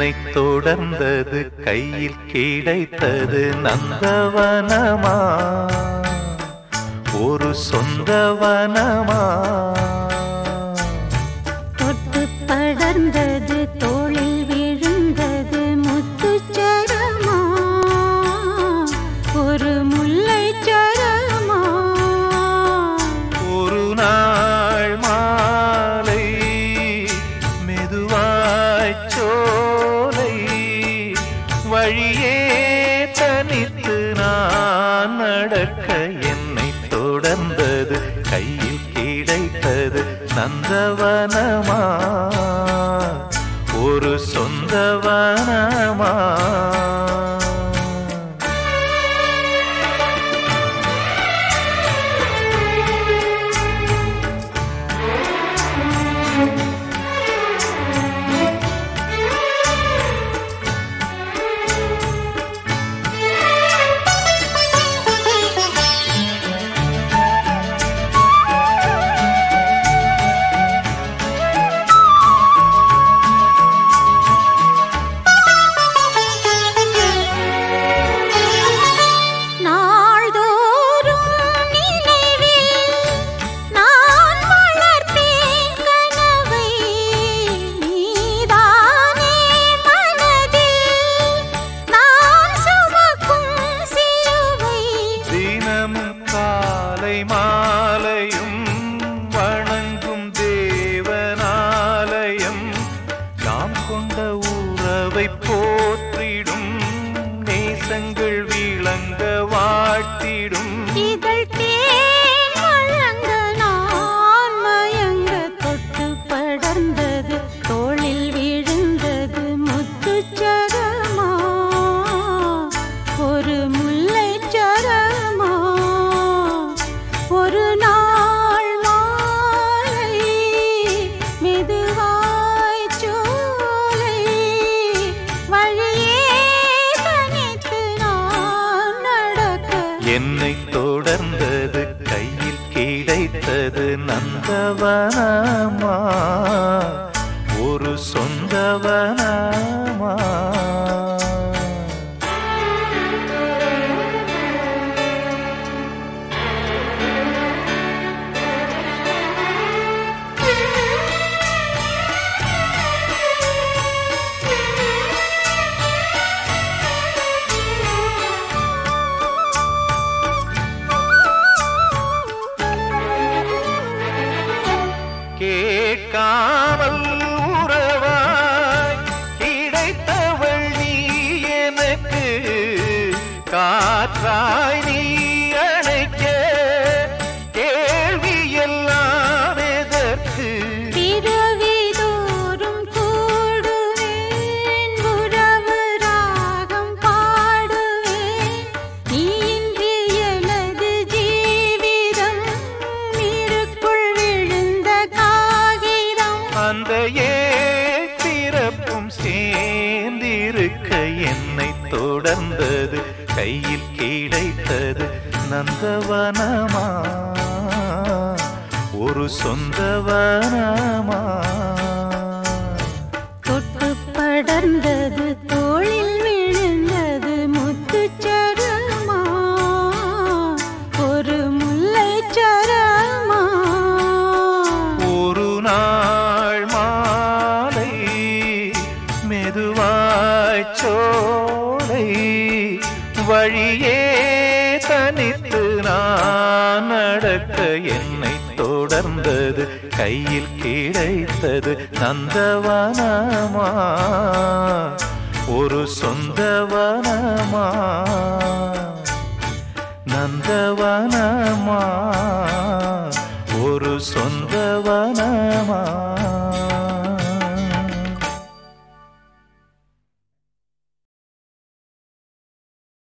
என்னை தொடர்ந்தது கையில் கிடைத்தது நந்தவனமா ஒரு சொந்தவனமா தொட்டு படர்ந்தது தோளில் விழுந்தது முத்துச்சரமா ஒரு முல்லை சரமா ஒரு நாள் மாலை மெதுவாய் சோலை வழியே தனித்து நான் நடக்க என்னை தொடர்ந்தது கையில் கிடைத்தது நந்தவனமா ஒரு சொந்தவனமா நாள்தோறும் நினைவில் நான் வளர்த்தேன் கனவை நீதானே மனதில் நான் சுமக்கும் சிலுவை தினமும் காலை மாலையும் வணங்கும் தேவனாலயம் நாம் கொண்ட உறவை போற்றிடும் நேசங்கள் விளங்க வாழ்த்திடும் இதழ் தேன் வழங்க நான் மயங்க தொட்டு படர்ந்தது தோளில் விழுந்தது முத்துச்சரமா ஒரு முல்லை சரமா ஒரு நாள் மாலை மெதுவாய் சோலை வழியே தனித்து நான் நடக்க என்னை தொடர்ந்தது கையில் கிடைத்தது நந்தவனமா ஒரு சொந்தவனமா கேட்காமல் உறவாய் கிடைத்தவள் நீ எனக்கு காற்றாய் நீ அணைக்க கேள்வி எல்லாம் எதற்கு பிறவிதோறும் கூடுவேன் உறவு ராகம் பாடுவேன் நீ இன்றி எனது ஜீவிதம் நீருக்குள் விழுந்த காகிதம் அந்த ஏழ் பிறப்பும் சேர்ந்திருக்க என்னை தொடர்ந்தது கையில் கிடைத்தது நந்தவனமா ஒரு சொந்தவனமா தொட்டு படர்ந்தது தோளில் விழுந்தது முத்துச்சரமா ஒரு முல்லை சரமா ஒரு நாள் மாலை மெதுவாய் சோலை வழியே தனித்து நான் நடக்க என்னை தொடர்ந்தது கையில் கிடைத்தது நந்தவனமா ஒரு சொந்தவனமா நந்தவனமா ஒரு சொந்தவனமா